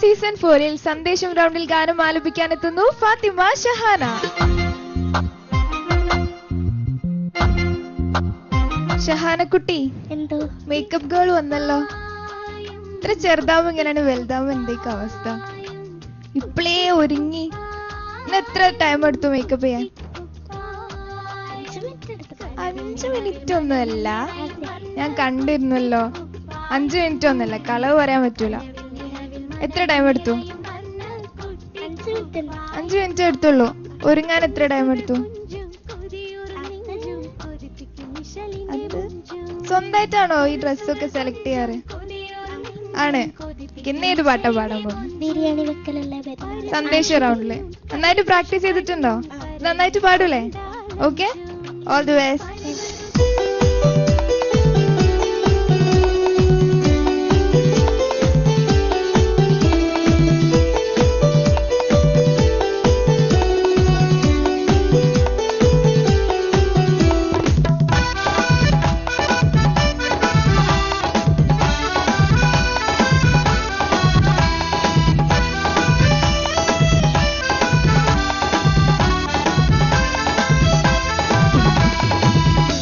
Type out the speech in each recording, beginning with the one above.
Season ഫോറിൽ സന്ദേശം റൗണ്ടിൽ ഗാനം ആലപിക്കാൻ എത്തുന്നു ഫാത്തിമ ഷഹാന ഷഹാനക്കുട്ടി എന്തോ മേക്കപ്പ് ഗേൾ വന്നല്ലോ ഇത്ര ചെറുതാവുമ്പോ ഇങ്ങനെയാണ് വലുതാവുമ്പോ എന്തേക്കും അവസ്ഥ ഇപ്പളേ ഒരുങ്ങി ഇന്ന് എത്ര ടൈം എടുത്തു മേക്കപ്പ് ചെയ്യാൻ അഞ്ച് മിനിറ്റ് എടുത്തു അഞ്ചു മിനിറ്റ് ഒന്നുമല്ല ഞാൻ കണ്ടിരുന്നല്ലോ അഞ്ചു മിനിറ്റ് ഒന്നല്ല കളവ് പറയാൻ പറ്റൂല എത്ര ടൈം എടുത്തു അഞ്ച് മിനിറ്റ് അഞ്ചു മിനിറ്റ് എടുത്തുള്ളൂ ഒരുങ്ങാൻ എത്ര ടൈം എടുത്തു അത് സ്വന്തമായിട്ടാണോ ഈ ഡ്രസ്സൊക്കെ സെലക്ട് ചെയ്യാറ് ആണ് ഇന്ന് ഏത് പാട്ടാ പാടാൻ പോകുന്നത് ബിരിയാണി വെക്കലല്ലേ വരുന്നത് സന്ദേശ റൗണ്ടില് നന്നായിട്ട് പ്രാക്ടീസ് ചെയ്തിട്ടുണ്ടോ നന്നായിട്ട് പാടൂലേ ഓക്കെ ഓൾ ദി ബെസ്റ്റ് ും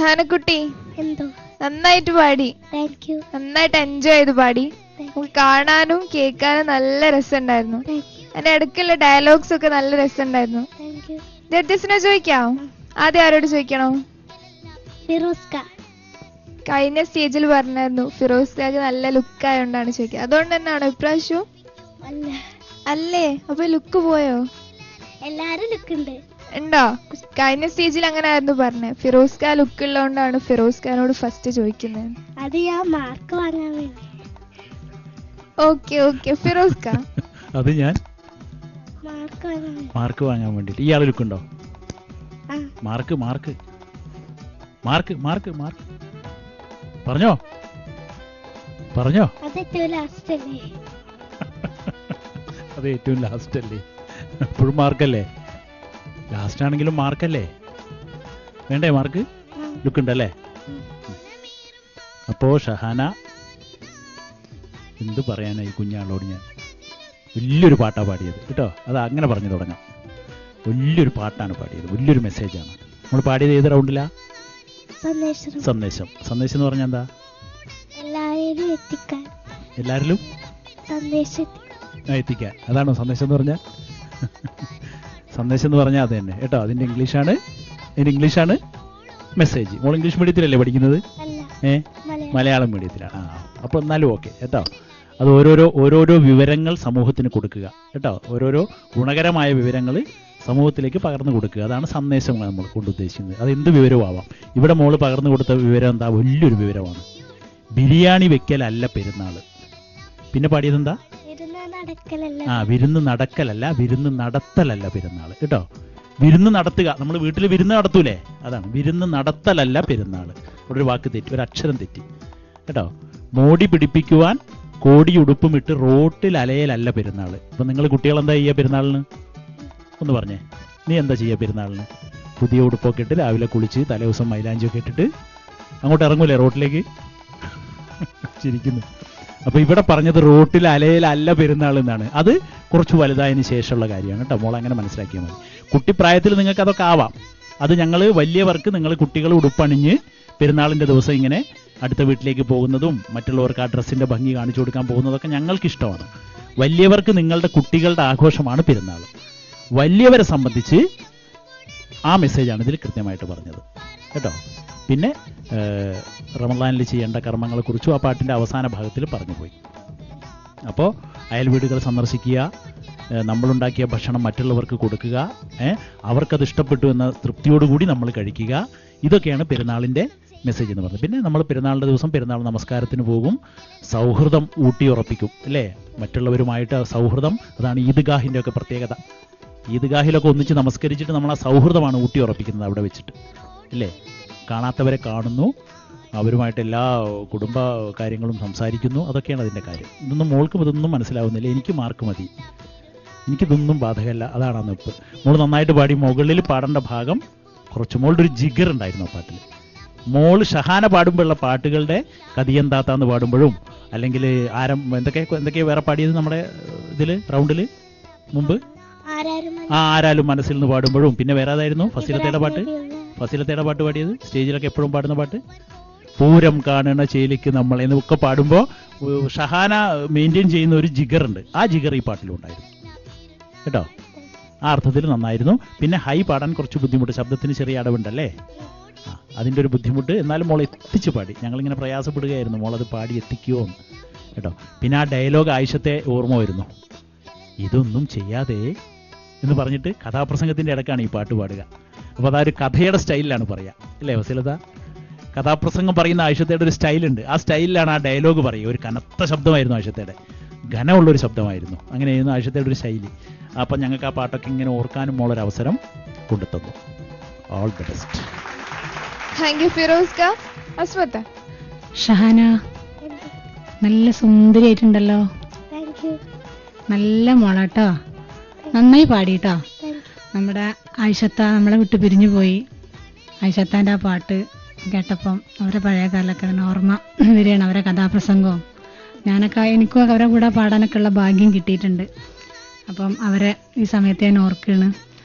ഷഹാനക്കുട്ടി എന്തോ നന്നായിട്ട് പാടി താങ്ക് യു നന്നായിട്ട് എൻജോയ് ചെയ്ത് പാടി നമുക്ക് കാണാനും കേൾക്കാനും നല്ല രസമുണ്ടായിരുന്നു താങ്ക് യു അതിന്റെ ഇടയ്ക്കുള്ള ഡയലോഗ്സ് ഒക്കെ നല്ല രസമുണ്ടായിരുന്നു താങ്ക് യു ജഡ്ജസിനെ ചോദിക്കാം ആദ്യം ആരോട് ചോദിക്കണോ ഫിറോസ് ഖാൻ കഴിഞ്ഞ സ്റ്റേജിൽ പറഞ്ഞായിരുന്നു ഫിറോസ് ഖാക്ക് നല്ല ലുക്ക് ആയതുകൊണ്ടാണ് ചോദിക്കുക അതുകൊണ്ട് തന്നെയാണോ ഇപ്രാവശ്യവും അല്ല അല്ലേ അപ്പൊ ലുക്ക് പോയോ എല്ലാരും നിൽക്കുന്നുണ്ട് ഉണ്ടോ കഴിഞ്ഞ സ്റ്റേജിൽ അങ്ങനെ ആയിരുന്നു പറഞ്ഞത് ഫിറോസ് ഖാൻ ലുക്ക് ഉള്ളതുകൊണ്ടാണ് ഫിറോസ് ഖാനോട് ഫസ്റ്റ് ചോദിക്കുന്നത് അത് ഞാൻ മാർക്ക് വാങ്ങാൻ വേണ്ടി ഓക്കെ ഓക്കെ ഫിറോസ് ഖാൻ അത് ഞാൻ മാർക്ക് വാങ്ങാൻ വേണ്ടി മാർക്ക് വാങ്ങാൻ വേണ്ടിയിട്ട് ഇയാൾ ലുക്കുണ്ടോ ആ mark mark mark mark mark പറഞ്ഞോ പറഞ്ഞോ അത് ഏറ്റവും ലാസ്റ്റ് അല്ലേ അത് ഏറ്റവും ലാസ്റ്റ് അല്ലേ എപ്പോഴും മാർക്കല്ലേ ലാസ്റ്റ് ആണെങ്കിലും മാർക്കല്ലേ വേണ്ടേ മാർക്ക് ആ. ലുക്ക് ഉണ്ടല്ലേ ഉം. അപ്പോ ഷഹാന എന്ത് പറയാനാ ഈ കുഞ്ഞാളോട് ഞാൻ വലിയൊരു പാട്ടാ പാടിയത് കേട്ടോ അത് അങ്ങനെ പറഞ്ഞു തുടങ്ങാം വലിയൊരു പാട്ടാണ് പാടിയത് വലിയൊരു മെസ്സേജാണ് നമ്മൾ പാടിയത് ഏത് റൗണ്ടിലാ സന്ദേശം സന്ദേശം സന്ദേശം എന്ന് പറഞ്ഞാൽ എന്താ എല്ലാവരും എത്തിക്കാൻ എല്ലാവരിലും സന്ദേശം ആ, എത്തിക്കാൻ അതാണോ സന്ദേശം എന്ന് പറഞ്ഞാൽ സന്ദേശം എന്ന് പറഞ്ഞാൽ അത് തന്നെ കേട്ടോ അതിന്റെ ഇംഗ്ലീഷാണ് അതിന്റെ ഇംഗ്ലീഷാണ് മെസ്സേജ് മോൾ ഇംഗ്ലീഷ് മീഡിയത്തിലല്ലേ പഠിക്കുന്നത് അല്ല ഏ മലയാളം മലയാളം മീഡിയത്തിലാണ് ആ അപ്പോൾ എന്നാലും ഓക്കെ കേട്ടോ അത് ഓരോരോ ഓരോരോ വിവരങ്ങൾ സമൂഹത്തിന് കൊടുക്കുക കേട്ടോ ഓരോരോ ഗുണകരമായ വിവരങ്ങൾ സമൂഹത്തിലേക്ക് പകർന്നു കൊടുക്കുക അതാണ് സന്ദേശം നമ്മൾ കൊണ്ട് ഉദ്ദേശിക്കുന്നത് അത് എന്ത് വിവരമാവാം ഇവിടെ മോള് പകർന്നു കൊടുത്ത വിവരം എന്താ വലിയൊരു വിവരമാണ് ബിരിയാണി വെക്കലല്ല പെരുന്നാൾ പിന്നെ പാടിയത് എന്താ ഇരുന്ന നടക്കലല്ല ആ വിരുന്ന് നടക്കലല്ല വിരുന്ന് നടത്തലല്ല പെരുന്നാൾ കേട്ടോ വിരുന്ന് നടത്തുക നമ്മൾ വീട്ടിൽ വിരുന്ന് നടത്തൂലേ അതാണ് വിരുന്ന് നടത്തലല്ല പെരുന്നാൾ ഇവിടെ ഒരു വാക്ക് തെറ്റി ഒരു അക്ഷരം തെറ്റി കേട്ടോ മോടി പിടിപ്പിക്കുവാൻ കോടി ഉടുപ്പുമിട്ട് റോട്ടിൽ അലയലല്ല പെരുന്നാൾ ഇപ്പൊ നിങ്ങൾ കുട്ടികൾ എന്താ ചെയ്യുക പെരുന്നാളിന് ഒന്ന് പറഞ്ഞേ നീ എന്താ ചെയ്യുക പെരുന്നാളിന് പുതിയ ഉടുപ്പൊക്കെ ഇട്ട് രാവിലെ കുളിച്ച് തലേദിവസം മൈലാഞ്ചിയൊക്കെ ഇട്ടിട്ട് അങ്ങോട്ട് ഇറങ്ങൂലേ റോട്ടിലേക്ക് ചിരിക്കുന്നു അപ്പൊ ഇവിടെ പറഞ്ഞത് റോട്ടിൽ അലയിലല്ല പെരുന്നാൾ എന്നാണ് അത് കുറച്ച് വലുതായതിനു ശേഷമുള്ള കാര്യമാണ് കേട്ടോ മോൾ അങ്ങനെ മനസ്സിലാക്കിയാൽ മതി കുട്ടിപ്രായത്തിൽ നിങ്ങൾക്ക് അതൊക്കെ ആവാം അത് ഞങ്ങൾ വലിയവർക്ക് നിങ്ങൾ കുട്ടികൾ ഉടുപ്പണിഞ്ഞ് പെരുന്നാളിന്റെ ദിവസം ഇങ്ങനെ അടുത്ത വീട്ടിലേക്ക് പോകുന്നതും മറ്റുള്ളവർക്ക് ആ ഡ്രസ്സിന്റെ ഭംഗി കാണിച്ചു കൊടുക്കാൻ പോകുന്നതൊക്കെ ഞങ്ങൾക്ക് ഇഷ്ടമാണ് വലിയവർക്ക് നിങ്ങളുടെ കുട്ടികളുടെ ആഘോഷമാണ് പെരുന്നാൾ വലിയവരെ സംബന്ധിച്ച് ആ മെസ്സേജാണ് ഇതിൽ കൃത്യമായിട്ട് പറഞ്ഞത് കേട്ടോ പിന്നെ ഏഹ്, റമദാനിൽ ചെയ്യേണ്ട കർമ്മങ്ങളെക്കുറിച്ചും ആ പാട്ടിൻ്റെ അവസാന ഭാഗത്തിൽ പറഞ്ഞു പോയി അപ്പോൾ അയൽ വീടുകൾ സന്ദർശിക്കുക ഏഹ്, നമ്മളുണ്ടാക്കിയ ഭക്ഷണം മറ്റുള്ളവർക്ക് കൊടുക്കുക ഏഹ്, അവർക്കത് ഇഷ്ടപ്പെട്ടു എന്ന തൃപ്തിയോടുകൂടി നമ്മൾ കഴിക്കുക ഇതൊക്കെയാണ് പെരുന്നാളിൻ്റെ മെസ്സേജ് എന്ന് പറയുന്നത് പിന്നെ നമ്മൾ പെരുന്നാളിൻ്റെ ദിവസം പെരുന്നാൾ നമസ്കാരത്തിന് പോകും സൗഹൃദം ഊട്ടിയുറപ്പിക്കും അല്ലേ മറ്റുള്ളവരുമായിട്ട് സൗഹൃദം അതാണ് ഈദ്ഗാഹിൻ്റെ ഒക്കെ പ്രത്യേകത ഈദ്ഗാഹിലൊക്കെ ഒന്നിച്ച് നമസ്കരിച്ചിട്ട് നമ്മൾ ആ സൗഹൃദമാണ് ഊട്ടിയുറപ്പിക്കുന്നത് അവിടെ വെച്ചിട്ട് അല്ലേ കാണാത്തവരെ കാണുന്നു അവരുമായിട്ട് എല്ലാ കുടുംബ കാര്യങ്ങളും സംസാരിക്കുന്നു അതൊക്കെയാണ് അതിൻ്റെ കാര്യം ഇതൊന്നും മോൾക്കും ഇതൊന്നും മനസ്സിലാവുന്നില്ല എനിക്ക് മാർക്ക് മതി എനിക്കിതൊന്നും ബാധകമല്ല അതാണ് ആ നിപ്പ് മോൾ നന്നായിട്ട് പാടി മുകളിൽ പാടേണ്ട ഭാഗം കുറച്ച് മോളുടെ ഒരു ജിഗർ ഉണ്ടായിരുന്നു ആ പാട്ടിൽ മോൾ ഷഹാന പാടുമ്പോഴുള്ള പാട്ടുകളുടെ കതിയന്താത്താന്ന് പാടുമ്പോഴും അല്ലെങ്കിൽ ആരം എന്തൊക്കെ എന്തൊക്കെയാ വേറെ പാടിയത് നമ്മുടെ ഇതിൽ റൗണ്ടിൽ മുമ്പ് ആരാരും ആ ആരാലും മനസ്സിൽ നിന്ന് പാടുമ്പോഴും പിന്നെ വേറെ ഏതായിരുന്നു ഫസിലത്തയുടെ പാട്ട് ഫസിലത്തയുടെ പാട്ട് പാടിയത് സ്റ്റേജിലൊക്കെ എപ്പോഴും പാടുന്ന പാട്ട് പൂരം കാണണ ചേലിക്ക് നമ്മൾ എന്നൊക്കെ പാടുമ്പോൾ ഷഹാന മെയിൻറ്റെയിൻ ചെയ്യുന്ന ഒരു ജിഗർ ഉണ്ട് ആ ജിഗർ ഈ പാട്ടിലും ഉണ്ടായിരുന്നു കേട്ടോ ആ അർത്ഥത്തിൽ നന്നായിരുന്നു പിന്നെ ഹൈ പാടാൻ കുറച്ച് ബുദ്ധിമുട്ട് ശബ്ദത്തിന് ചെറിയ അടവുണ്ടല്ലേ ആ അതിൻ്റെ ഒരു ബുദ്ധിമുട്ട് എന്നാലും മോൾ എത്തിച്ച് പാടി ഞങ്ങളിങ്ങനെ പ്രയാസപ്പെടുകയായിരുന്നു മോൾ അത് പാടി എത്തിക്കുമോ എന്ന് കേട്ടോ പിന്നെ ആ ഡയലോഗ് ആയിഷത്തെ ഓർമ്മ വരുന്നു ഇതൊന്നും ചെയ്യാതെ എന്ന് പറഞ്ഞിട്ട് കഥാപ്രസംഗത്തിന്റെ ഇടക്കാണ് ഈ പാട്ട് പാടുക അപ്പോൾ അതാ ഒരു കഥയുടെ സ്റ്റൈലിലാണ് പറയുക അല്ലേ വസീലത കഥാപ്രസംഗം പറയുന്ന ആയിഷത്തയുടെ ഒരു സ്റ്റൈലുണ്ട് ആ സ്റ്റൈലിലാണ് ആ ഡയലോഗ് പറയുക ഒരു കനത്ത ശബ്ദമായിരുന്നു ആയിഷത്തയുടെ ഘനമുള്ളൊരു ശബ്ദമായിരുന്നു അങ്ങനെയായിരുന്നു ആയിഷത്തയുടെ ഒരു ശൈലി അപ്പം ഞങ്ങൾക്ക് ആ പാട്ടൊക്കെ ഇങ്ങനെ ഓർക്കാനും ഉള്ളൊരു അവസരം കൊണ്ടുതന്നു all the best thank you Firoz Khan അസ്മത്ത ഷഹാന നല്ല സുന്ദരിയായിട്ടുണ്ടല്ലോ താങ്ക് യു നല്ല മോളാട്ടോ നന്നായി പാടിട്ടോ താങ്ക് യു നമ്മുടെ ആയിഷത്ത നമ്മളെ വിട്ട് പിരിഞ്ഞു പോയി ആയിഷത്താൻ്റെ ആ പാട്ട് കേട്ടപ്പം അവരെ പഴയ കാലമൊക്കെ അങ്ങനെ ഓർമ്മ വരികയാണ് അവരെ കഥാപ്രസംഗവും ഞാനൊക്കെ എനിക്കും അവരെ കൂടെ പാടാനൊക്കെ ഉള്ള ഭാഗ്യം കിട്ടിയിട്ടുണ്ട് അപ്പം അവരെ ഈ സമയത്ത് ഞാൻ ഓർക്കുകയാണ്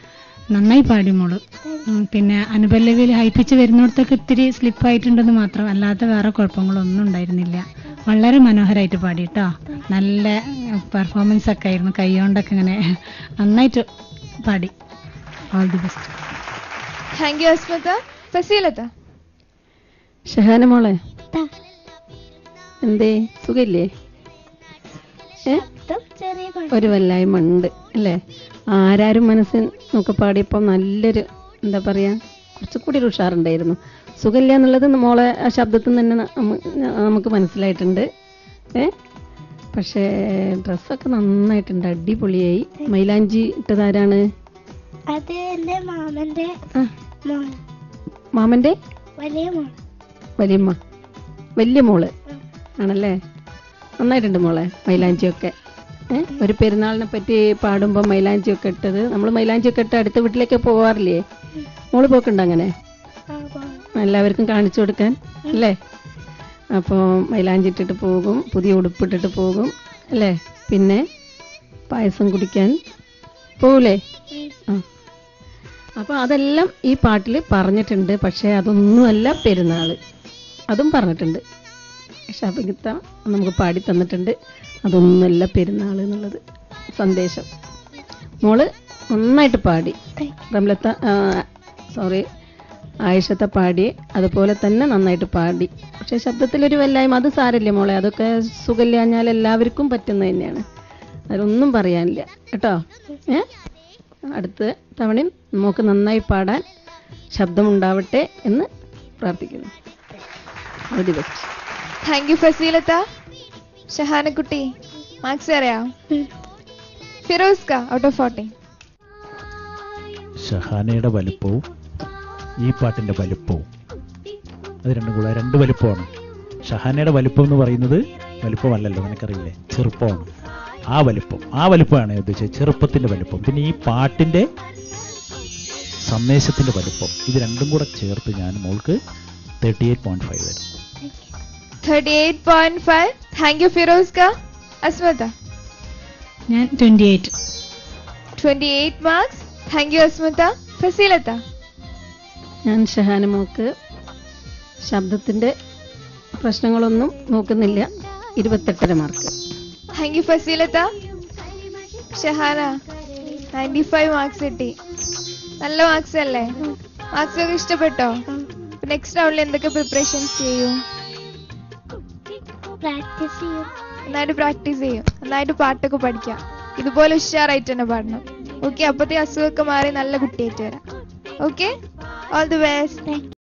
നന്നായി പാടി മോള് ഉം, പിന്നെ അനുപല്ലവിയിൽ ഹൈപ്പിച്ച് വരുന്നിടത്തൊക്കെ ഇത്തിരി സ്ലിപ്പായിട്ടുണ്ടെന്ന് മാത്രം അല്ലാത്ത വേറെ കുഴപ്പങ്ങളൊന്നും ഉണ്ടായിരുന്നില്ല വളരെ മനോഹരമായിട്ട് പാടി കേട്ടോ നല്ല പെർഫോമൻസ് ഒക്കെ ആയിരുന്നു കൈകൊണ്ടൊക്കെ ഇങ്ങനെ നന്നായിട്ട് പാടി all the best thank you Asmita ഫസീലത്ത ഷഹാന മോളെ ദാ, എന്തേ സുഖില്ലേ ഏ ഇതും ചെറിയ കുഴപ്പം. ഒരു വല്ലായ്മ ഉണ്ട് അല്ലേ ആരാരും മനസ്സിൽ നോക്കെ പാടിയപ്പോൾ നല്ലൊരു എന്താ പറയാ കുറച്ചുകൂടി ഒരു ഉഷാറുണ്ടായിരുന്നു സുഖമില്ല എന്നുള്ളത് മോളെ ആ ശബ്ദത്തിൽ നിന്ന് തന്നെ നമ്മ- നമുക്ക് മനസ്സിലായിട്ടുണ്ട് ഏ പക്ഷേ ഡ്രസ്സൊക്കെ നന്നായിട്ടുണ്ട് അടിപൊളിയായി മൈലാഞ്ചി ഇട്ടതാരാണ് അത് എന്റെ മാമന്റെ ആ മോൻ മാമന്റെ വലിയ മോൻ വലിയമ്മ വലിയ മോള് ആണല്ലേ നന്നായിട്ടുണ്ട് മോളെ മൈലാഞ്ചിയൊക്കെ ഏ ഒരു പെരുന്നാളിനെ പറ്റി പാടുമ്പോൾ മൈലാഞ്ചിയൊക്കെ ഇട്ടത് നമ്മൾ മൈലാഞ്ചിയൊക്കെ ഇട്ട് അടുത്ത വീട്ടിലേക്ക് പോവാറില്ലേ മോള് പോക്കുണ്ടോ അങ്ങനെ ആ പോണം എല്ലാവർക്കും കാണിച്ചു കൊടുക്കാൻ അല്ലേ അപ്പോൾ മൈലാഞ്ചി ഇട്ടിട്ട് പോകും പുതിയ ഉടുപ്പിട്ടിട്ട് പോകും അല്ലേ പിന്നെ പായസം കുടിക്കാൻ പോകൂലേ ആ അപ്പോൾ അതെല്ലാം ഈ പാട്ടിൽ പറഞ്ഞിട്ടുണ്ട് പക്ഷേ അതൊന്നുമല്ല പെരുന്നാൾ അതും പറഞ്ഞിട്ടുണ്ട് ഷാബിഗിത്ത നമുക്ക് പാടി തന്നിട്ടുണ്ട് അതൊന്നുമല്ല പെരുന്നാൾ എന്നുള്ളത് സന്ദേശം മോള് നന്നായിട്ട് പാടി റംലത്ത സോറി ആയിഷത്തെ പാടി അതുപോലെ തന്നെ നന്നായിട്ട് പാടി പക്ഷെ ശബ്ദത്തിലൊരു വല്ലായ്മ അത് സാരല്ലേ മോളെ അതൊക്കെ സുഖമില്ലാഞ്ഞാൽ എല്ലാവർക്കും പറ്റുന്നത് തന്നെയാണ് അതിലൊന്നും പറയാനില്ല കേട്ടോ ഏ അടുത്ത തവണയും നമുക്ക് നന്നായി പാടാൻ ശബ്ദമുണ്ടാവട്ടെ എന്ന് പ്രാർത്ഥിക്കുന്നു all the best thank you ഫസീലത്ത ഷഹാനക്കുട്ടി മാർക്സ് അറിയാം ഫിറോസ്ക ഔട്ട് ഓഫ് ഫോർട്ടി ഷഹാനയുടെ വലുപ്പവും ഈ പാട്ടിന്റെ വലുപ്പവും അത് രണ്ടും കൂടെ രണ്ട് വലുപ്പമാണ് ഷഹാനയുടെ വലുപ്പം എന്ന് പറയുന്നത് വലുപ്പമല്ലല്ലോ നിനക്കറിയില്ലേ ചെറുപ്പമാണ് ആ വലുപ്പം ആ വലുപ്പമാണ് ഞാൻ ഉദ്ദേശിച്ചത് ചെറുപ്പത്തിന്റെ വലുപ്പം പിന്നെ ഈ പാട്ടിന്റെ സന്ദേശത്തിന്റെ വലുപ്പം ഇത് രണ്ടും കൂടെ ചേർത്ത് ഞാൻ മോൾക്ക് തേർട്ടി എയ്റ്റ് പോയിന്റ് ഫൈവ് വരും thirty eight point five thank you ഫിറോസ്ക അസ്മത ഞാൻ twenty eight twenty eight marks thank you Asmatha ഫസീലത്ത ഞാൻ ഷഹാനമോക്ക് ശബ്ദത്തിന്റെ പ്രശ്നങ്ങളൊന്നും നോക്കുന്നില്ല ഇരുപത്തെട്ടര മാർക്ക് താങ്ക് യു ഫസീലത്ത ഷഹാന നയൻറ്റി ഫൈവ് മാർക്സ് കിട്ടി നല്ല മാർക്സ് അല്ലേ മാർക്സ് ഒക്കെ ഇഷ്ടപ്പെട്ടോ നെക്സ്റ്റ് റൗണ്ടിൽ എന്തൊക്കെ പ്രിപ്പറേഷൻസ് ചെയ്യും പ്രാക്ടീസ് ചെയ്യും നന്നായിട്ട് പ്രാക്ടീസ് ചെയ്യും നന്നായിട്ട് പാട്ടൊക്കെ പഠിക്കാം ഇതുപോലെ ഉഷാറായിട്ട് തന്നെ പാടണം ഓക്കെ അപ്പത്തെ അസുഖമൊക്കെ മാറി നല്ല കുട്ടിയായിട്ട് വരാം ഓക്കെ ഓൾ ദി ബെസ്റ്റ്